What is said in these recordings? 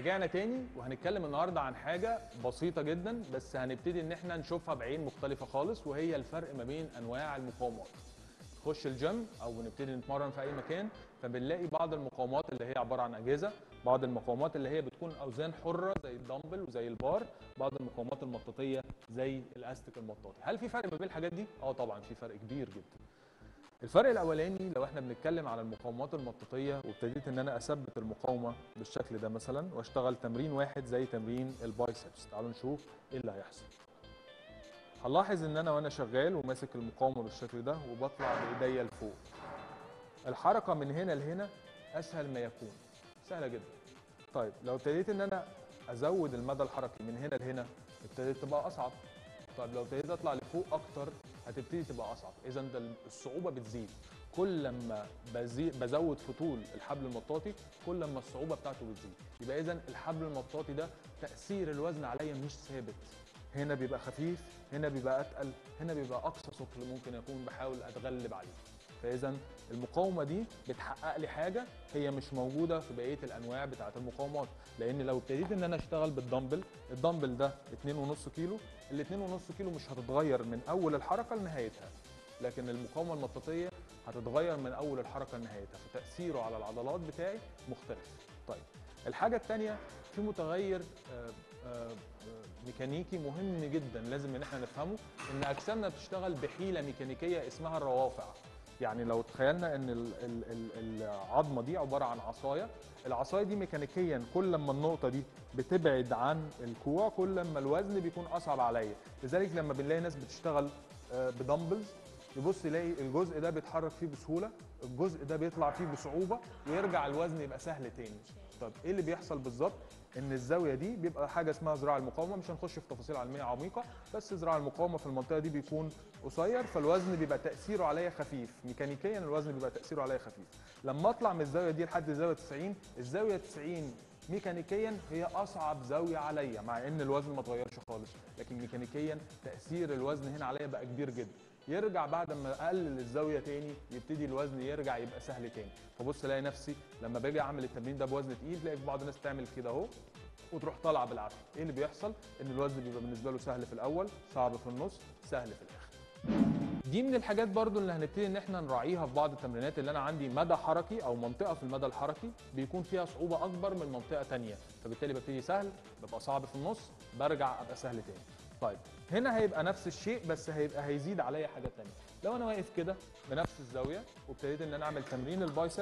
ورجعنا تاني وهنتكلم النهارده عن حاجه بسيطه جدا بس هنبتدي ان احنا نشوفها بعين مختلفه خالص وهي الفرق ما بين انواع المقاومات نخش الجيم او بنبتدي نتمرن في اي مكان فبنلاقي بعض المقاومات اللي هي عباره عن اجهزه بعض المقاومات اللي هي بتكون اوزان حره زي الدمبل وزي البار بعض المقاومات المطاطيه زي الاستيك المطاطي هل في فرق ما بين الحاجات دي اه طبعا في فرق كبير جدا الفرق الاولاني لو احنا بنتكلم على المقاومات المطاطيه وابتديت ان انا اثبت المقاومه بالشكل ده مثلا واشتغل تمرين واحد زي تمرين البايسبس تعالوا نشوف ايه اللي هيحصل هنلاحظ ان انا وانا شغال وماسك المقاومه بالشكل ده وبطلع بايديا لفوق الحركه من هنا لهنا اسهل ما يكون سهله جدا طيب لو ابتديت ان انا ازود المدى الحركي من هنا لهنا ابتديت تبقى اصعب طيب لو ابتديت اطلع لفوق اكتر هتبتدي تبقى اصعب اذا ده الصعوبه بتزيد كل لما بزي- بزود في طول الحبل المطاطي كل لما الصعوبه بتاعته بتزيد يبقى اذا الحبل المطاطي ده تاثير الوزن عليا مش ثابت هنا بيبقى خفيف هنا بيبقى اتقل هنا بيبقى اقصى ثقل ممكن اكون بحاول اتغلب عليه فاذا المقاومه دي بتحقق لي حاجه هي مش موجوده في بقيه الانواع بتاعه المقاومات لان لو ابتديت ان انا اشتغل بالدمبل الدمبل ده 2.5 كيلو ال 2.5 كيلو مش هتتغير من اول الحركه لنهايتها لكن المقاومه المطاطيه هتتغير من اول الحركه لنهايتها فتاثيره على العضلات بتاعي مختلف طيب الحاجه الثانيه في متغير آه، آه، آه، ميكانيكي مهم جدا لازم ان احنا نفهمه ان اجسامنا بتشتغل بحيله ميكانيكيه اسمها الروافع يعني لو تخيلنا ان ال- ال- ال- العظمه دي عباره عن عصايه العصايه دي ميكانيكيا كل لما النقطه دي بتبعد عن الكوع كل لما الوزن بيكون اصعب عليا لذلك لما بنلاقي ناس بتشتغل آه، بدمبلز يبص يلاقي الجزء ده بيتحرك فيه بسهوله الجزء ده بيطلع فيه بصعوبه ويرجع الوزن يبقى سهل تاني طب ايه اللي بيحصل بالظبط ان الزاويه دي بيبقى حاجه اسمها ذراع المقاومه مش هنخش في تفاصيل علميه عميقه بس ذراع المقاومه في المنطقه دي بيكون قصير فالوزن بيبقى تاثيره عليا خفيف ميكانيكيا الوزن بيبقى تاثيره عليا خفيف لما اطلع من الزاويه دي لحد الزاويه 90 الزاويه 90 ميكانيكيا هي اصعب زاويه عليا مع ان الوزن ما اتغيرش خالص لكن ميكانيكيا تاثير الوزن هنا عليا بقى كبير جدا يرجع بعد ما اقلل الزاويه تاني يبتدي الوزن يرجع يبقى سهل تاني فبص الاقي نفسي لما باجي اعمل التمرين ده بوزن تقيل تلاقي في بعض الناس تعمل كده اهو وتروح طالعه بالعافيه ايه اللي بيحصل ان الوزن بيبقى بالنسبه له سهل في الاول صعب في النص سهل في الاخر دي من الحاجات برضو اللي هنبتدي ان احنا نراعيها في بعض التمرينات اللي انا عندي مدى حركي او منطقه في المدى الحركي بيكون فيها صعوبه اكبر من منطقه تانية فبالتالي ببتدي سهل ببقى صعب في النص برجع ابقى سهل تاني طيب هنا هيبقى نفس الشيء بس هيبقى هيزيد عليا حاجه تانية لو انا واقف كده بنفس الزاويه وابتديت ان انا اعمل تمرين البايسبس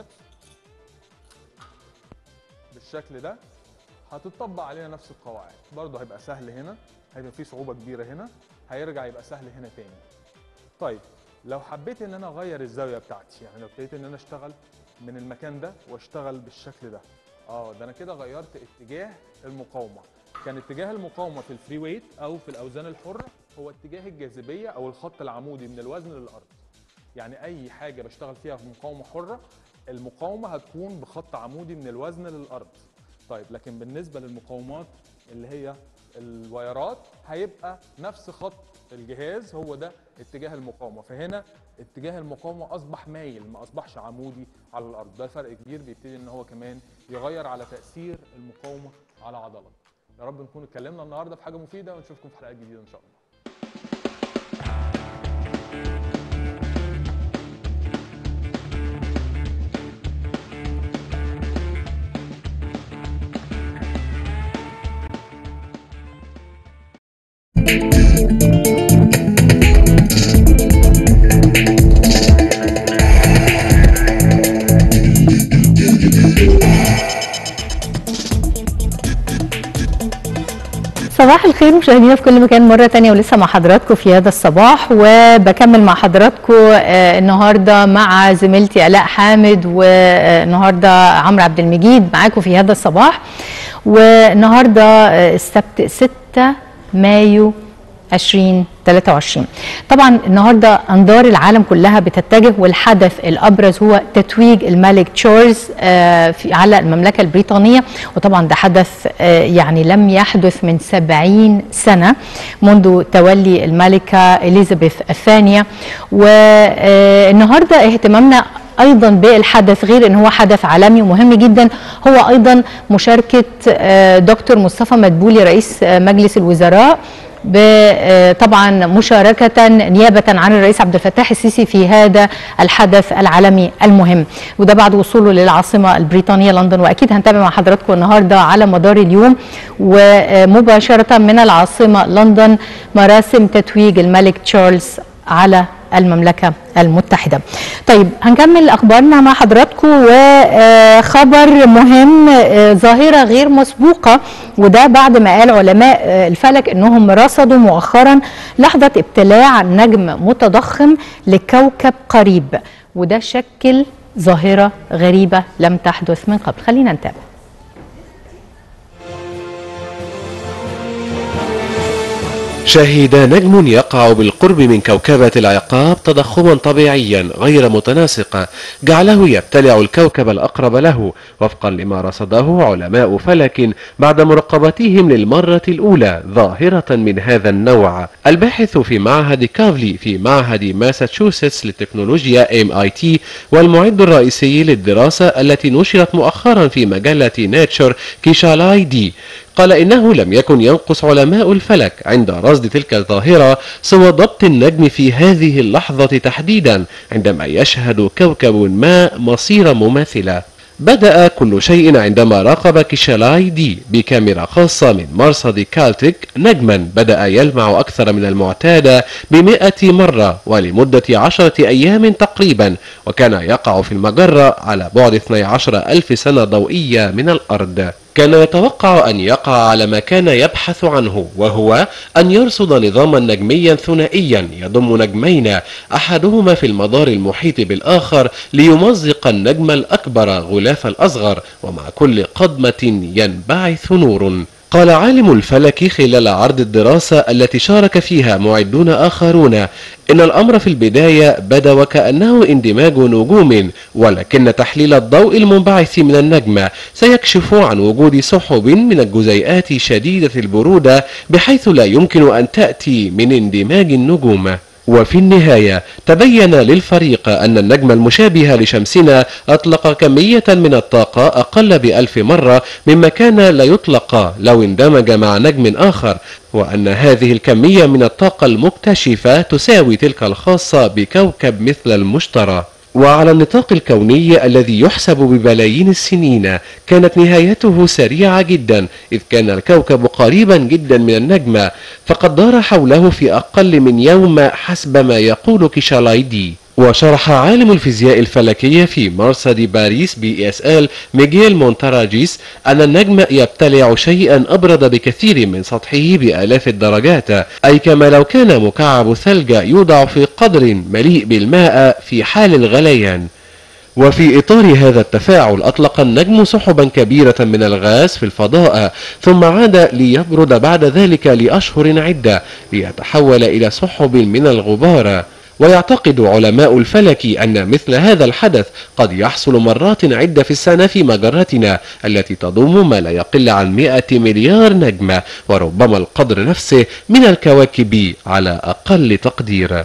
بالشكل ده هتطبق علينا نفس القواعد برضه هيبقى سهل هنا هيبقى فيه صعوبه كبيره هنا هيرجع يبقى سهل هنا تاني طيب لو حبيت ان انا اغير الزاويه بتاعتي يعني لو ابتديت ان انا اشتغل من المكان ده واشتغل بالشكل ده اه ده انا كده غيرت اتجاه المقاومه كان اتجاه المقاومه في الفري ويت او في الاوزان الحره هو اتجاه الجاذبيه او الخط العمودي من الوزن للارض يعني اي حاجه بشتغل فيها في مقاومه حره المقاومه هتكون بخط عمودي من الوزن للارض طيب لكن بالنسبه للمقاومات اللي هي الوايرات هيبقى نفس خط الجهاز هو ده اتجاه المقاومه فهنا اتجاه المقاومه اصبح مايل ما اصبحش عمودي على الارض ده فرق كبير بيبتدي ان هو كمان يغير على تاثير المقاومه على عضلات يا رب نكون اتكلمنا النهارده في حاجه مفيده ونشوفكم في حلقات جديده ان شاء الله صباح الخير مشاهدينا في كل مكان مرة تانية ولسه مع حضراتكم في هذا الصباح وبكمل مع حضراتكم آه، النهاردة مع زميلتي آلاء حامد والنهاردة عمرو عبد المجيد معاكم في هذا الصباح والنهاردة آه، السبت 6 مايو 2023 طبعا النهارده انظار العالم كلها بتتجه والحدث الابرز هو تتويج الملك تشارلز آه، في على المملكه البريطانيه وطبعا ده حدث آه، يعني لم يحدث من 70 سنه منذ تولي الملكه اليزابيث الثانيه والنهارده اهتمامنا ايضا بالحدث غير ان هو حدث عالمي ومهم جدا هو ايضا مشاركه آه، دكتور مصطفى مدبولي رئيس آه، مجلس الوزراء ب- آه، طبعا مشاركة نيابة عن الرئيس عبد الفتاح السيسي في هذا الحدث العالمي المهم وده بعد وصوله للعاصمة البريطانية لندن وأكيد هنتابع مع حضراتكم النهاردة على مدار اليوم ومباشرة من العاصمة لندن مراسم تتويج الملك تشارلز على المملكة المتحدة طيب هنكمل أخبارنا مع حضراتكم وخبر مهم آه، ظاهرة غير مسبوقة وده بعد ما قال علماء آه، الفلك أنهم رصدوا مؤخرا لحظة ابتلاع نجم متضخم لكوكب قريب وده شكل ظاهرة غريبة لم تحدث من قبل خلينا نتابع شهد نجم يقع بالقرب من كوكبة العقاب تضخما طبيعيا غير متناسق جعله يبتلع الكوكب الأقرب له وفقا لما رصده علماء فلك بعد مراقبتهم للمرة الأولى ظاهرة من هذا النوع الباحث في معهد كافلي في معهد ماساتشوستس للتكنولوجيا MIT والمعد الرئيسي للدراسة التي نشرت مؤخرا في مجلة ناتشر كيشالاي دي قال إنه لم يكن ينقص علماء الفلك عند رصد تلك الظاهرة سوى ضبط النجم في هذه اللحظة تحديدا عندما يشهد كوكب ما مصير مماثلة بدأ كل شيء عندما راقب كيشالاي دي بكاميرا خاصة من مرصد كالتيك نجما بدأ يلمع أكثر من المعتاد بمئة مرة ولمدة عشرة أيام تقريبا وكان يقع في المجرة على بعد 12 ألف سنة ضوئية من الأرض كان يتوقع أن يقع على ما كان يبحث عنه وهو أن يرصد نظاما نجميا ثنائيا يضم نجمين أحدهما في المدار المحيط بالآخر ليمزق النجم الأكبر غلاف الأصغر ومع كل قضمة ينبعث نور قال عالم الفلك خلال عرض الدراسة التي شارك فيها معدون آخرون إن الأمر في البداية بدا وكأنه اندماج نجوم ولكن تحليل الضوء المنبعث من النجم سيكشف عن وجود سحب من الجزيئات شديدة البرودة بحيث لا يمكن أن تأتي من اندماج النجوم وفي النهاية تبين للفريق أن النجم المشابه لشمسنا أطلق كمية من الطاقة أقل بألف مرة مما كان لا يطلق لو اندمج مع نجم آخر وأن هذه الكمية من الطاقة المكتشفة تساوي تلك الخاصة بكوكب مثل المشتري وعلى النطاق الكوني الذي يحسب ببلايين السنين كانت نهايته سريعة جدا إذ كان الكوكب قريبا جدا من النجم فقد دار حوله في أقل من يوم حسب ما يقول كيشالايدي وشرح عالم الفيزياء الفلكية في مرصد باريس بي اس ال ميغيل مونتاراجيس أن النجم يبتلع شيئا أبرد بكثير من سطحه بآلاف الدرجات أي كما لو كان مكعب ثلج يوضع في قدر مليء بالماء في حال الغليان وفي إطار هذا التفاعل أطلق النجم سحبا كبيرة من الغاز في الفضاء ثم عاد ليبرد بعد ذلك لأشهر عدة ليتحول إلى سحب من الغبار ويعتقد علماء الفلك أن مثل هذا الحدث قد يحصل مرات عدة في السنة في مجرتنا التي تضم ما لا يقل عن 100 مليار نجمة وربما القدر نفسه من الكواكب على أقل تقدير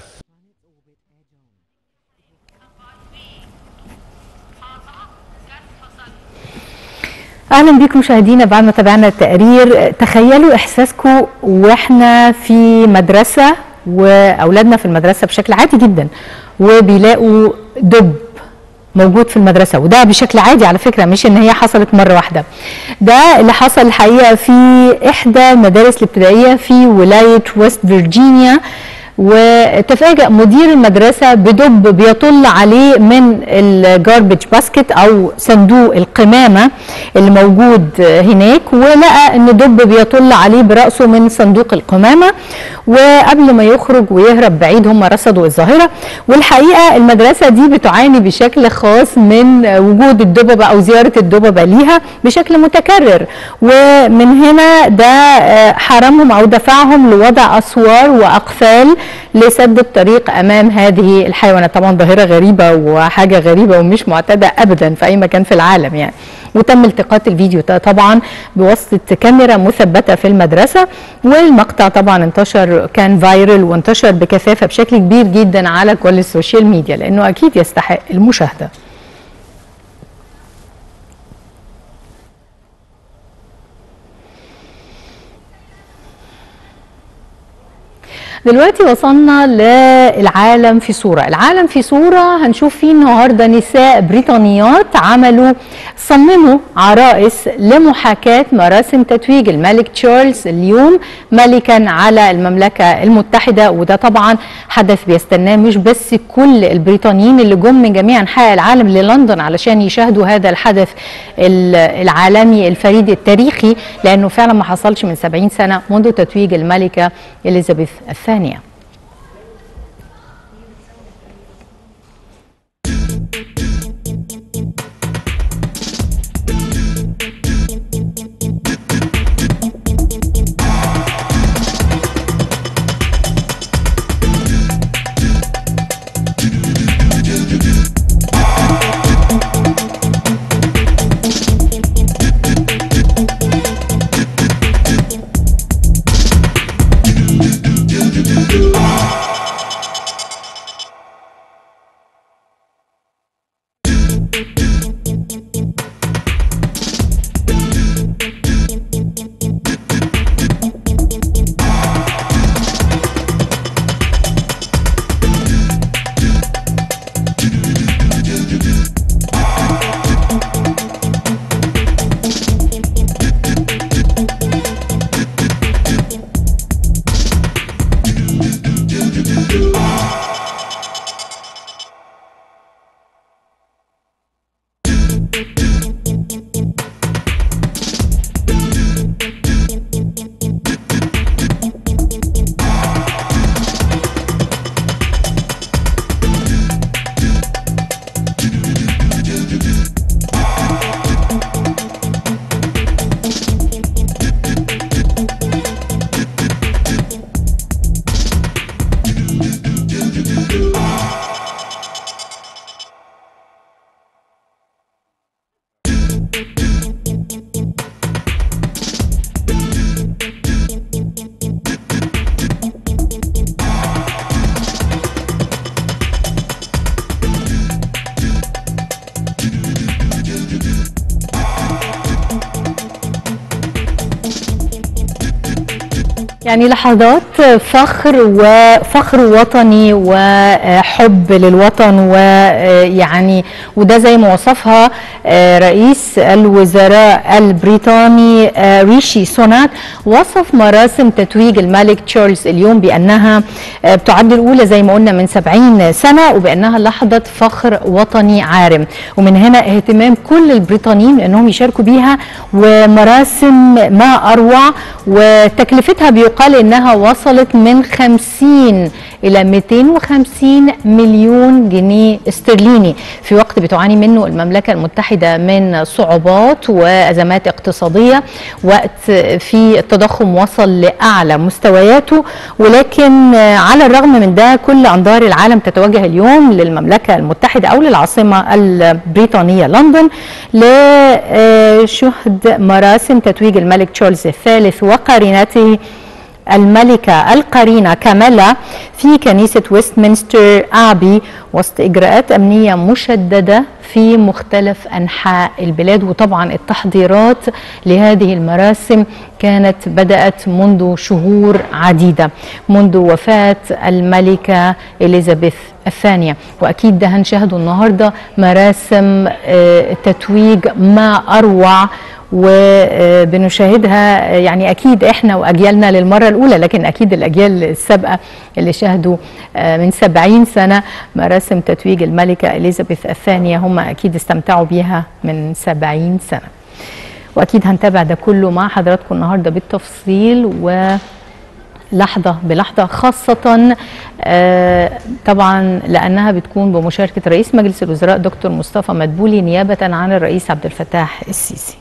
اهلا بكم مشاهدينا بعد ما تابعنا التقرير تخيلوا احساسكم واحنا في مدرسه واولادنا في المدرسه بشكل عادي جدا وبيلاقوا دب موجود في المدرسه وده بشكل عادي على فكره مش ان هي حصلت مره واحده ده اللي حصل الحقيقه في احدى المدارس الابتدائيه في ولايه ويست فيرجينيا وتفاجأ مدير المدرسة بدب بيطل عليه من الجاربج باسكت أو صندوق القمامة اللي موجود هناك ولقى إن دب بيطل عليه برأسه من صندوق القمامة وقبل ما يخرج ويهرب بعيد هم رصدوا الظاهرة والحقيقة المدرسة دي بتعاني بشكل خاص من وجود الدببة أو زيارة الدببة ليها بشكل متكرر ومن هنا ده حرمهم أو دفعهم لوضع أسوار وأقفال لسد الطريق امام هذه الحيوانات طبعا ظاهره غريبه وحاجه غريبه ومش معتاده ابدا في اي مكان في العالم يعني وتم التقاط الفيديو طبعا بواسطه كاميرا مثبته في المدرسه والمقطع طبعا انتشر كان فايرل وانتشر بكثافه بشكل كبير جدا على كل السوشيال ميديا لانه اكيد يستحق المشاهده دلوقتي وصلنا للعالم في صورة العالم في صورة هنشوف فيه النهاردة نساء بريطانيات عملوا صمموا عرائس لمحاكاة مراسم تتويج الملك تشارلز اليوم ملكا على المملكة المتحدة وده طبعا حدث بيستناه مش بس كل البريطانيين اللي جم من جميع أنحاء العالم للندن علشان يشاهدوا هذا الحدث العالمي الفريد التاريخي لأنه فعلا ما حصلش من 70 سنة منذ تتويج الملكة إليزابيث الثانية يعني لحظات فخر وفخر وطني وحب للوطن ويعني وده زي ما وصفها رئيس الوزراء البريطاني ريشي سوناك وصف مراسم تتويج الملك تشارلز اليوم بانها بتعد الاولى زي ما قلنا من 70 سنه وبانها لحظه فخر وطني عارم ومن هنا اهتمام كل البريطانيين انهم يشاركوا بيها ومراسم ما اروع وتكلفتها بيقال انها وصلت من 50 الى 250 مليون جنيه استرليني في وقت بتعاني منه المملكه المتحده من صعوبات وازمات اقتصاديه وقت في التضخم وصل لاعلى مستوياته ولكن على الرغم من ده كل انظار العالم تتوجه اليوم للمملكه المتحده او للعاصمه البريطانيه لندن لشهد مراسم تتويج الملك تشارلز الثالث وقرينته الملكة القرينة كاميلا في كنيسة ويستمنستر آبي وسط إجراءات أمنية مشددة في مختلف أنحاء البلاد وطبعا التحضيرات لهذه المراسم كانت بدأت منذ شهور عديدة منذ وفاة الملكة إليزابيث الثانية وأكيد ده هنشاهده النهاردة مراسم تتويج ما أروع وبنشاهدها يعني اكيد احنا واجيالنا للمره الاولى لكن اكيد الاجيال السابقه اللي شاهدوا من 70 سنه مراسم تتويج الملكه اليزابيث الثانيه هم اكيد استمتعوا بيها من 70 سنه. واكيد هنتابع ده كله مع حضراتكم النهارده بالتفصيل و لحظة بلحظة خاصة طبعا لأنها بتكون بمشاركة رئيس مجلس الوزراء دكتور مصطفى مدبولي نيابة عن الرئيس عبد الفتاح السيسي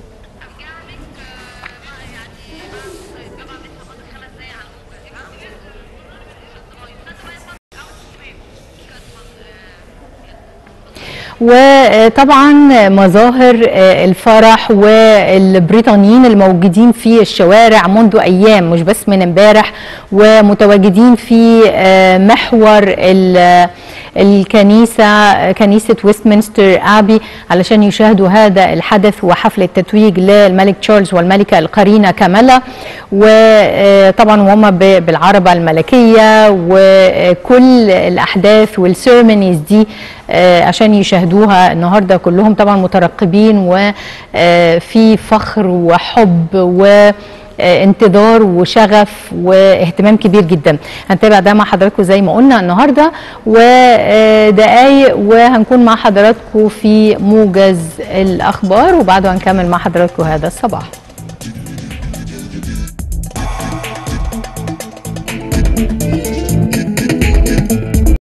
وطبعا مظاهر الفرح والبريطانيين الموجودين في الشوارع منذ ايام مش بس من امبارح ومتواجدين في محور الكنيسة كنيسة ويستمنستر آبي علشان يشاهدوا هذا الحدث وحفل التتويج للملك تشارلز والملكة القرينة كاميلا وطبعا وهم ب- بالعربة الملكية وكل الأحداث والسيرمونيز دي آه، عشان يشاهدوها النهارده كلهم طبعا مترقبين وفي فخر وحب و آه، انتظار وشغف واهتمام كبير جدا هنتابع ده مع حضراتكم زي ما قلنا النهارده ودقايق وهنكون مع حضراتكم في موجز الاخبار وبعده هنكمل مع حضراتكم هذا الصباح